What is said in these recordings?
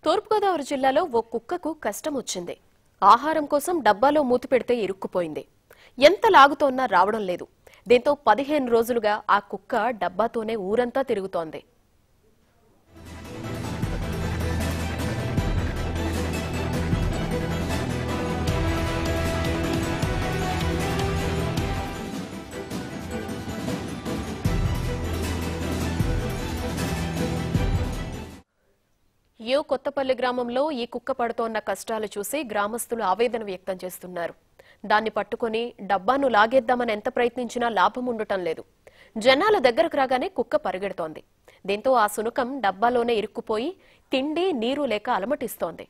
తూర్పుగోదావరి జిల్లాలో ఓ కుక్కకు కష్టం వచ్చింది ఆహారం కోసం డబ్బాలో మూతి పెడితే ఇరుక్కుపోయింది ఎంత లాగుతోన్నా రావడం లేదు దీంతో పదిహేను రోజులుగా ఆ కుక్క డబ్బాతోనే ఊరంతా తిరుగుతోంది యో కొత్తపల్లి గ్రామంలో ఈ కుక్క పడుతోన్న కష్టాలు చూసి గ్రామస్తులు ఆవేదన వ్యక్తం చేస్తున్నారు దాన్ని పట్టుకొని డబ్బాను లాగేద్దామని ఎంత ప్రయత్నించినా లాభం ఉండటం లేదు జనాల దగ్గరకు రాగానే కుక్క పరిగెడుతోంది దీంతో ఆ సునకం డబ్బాలోనే ఇరుక్కుపోయి తిండి నీరు లేక అలమటిస్తోంది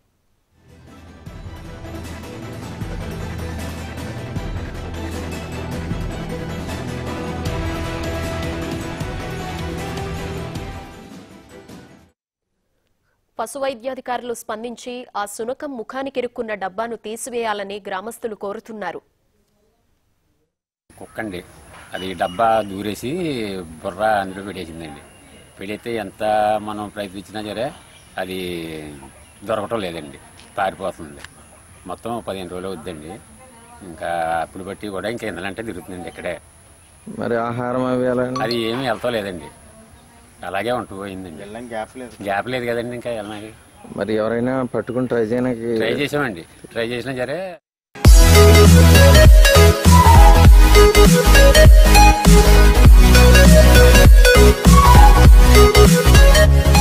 పశు వైద్యాధికారులు స్పందించి ఆ సునకం ముఖానికి ఇరుక్కున్న డబ్బాను తీసివేయాలని గ్రామస్తులు కోరుతున్నారు కుక్కండి అది డబ్బా దూరేసి బుర్ర అందులో పెట్టేసిందండి పెడితే ఎంత మనం ప్రయత్నించినా సరే అది దొరకటం లేదండి పారిపోతుంది మొత్తం పదిహేను రోజులు అవుద్దండి ఇంకా అప్పుడు బట్టి కూడా ఇంకా ఇందలంటే తిరుగుతుందండి ఇక్కడే మరి ఆహారం అవి ఎలా అండి? అది ఏమీ వెళ్తా లేదండి అలాగే ఉంటూ పోయిందండి వెళ్ళం గ్యాప్ లేదు గ్యాప్ లేదు కదండి ఇంకా వెళ్ళడానికి మరి ఎవరైనా పట్టుకుని ట్రై చేయడానికి ట్రై చేసామండి ట్రై చేసినా సరే Thank you.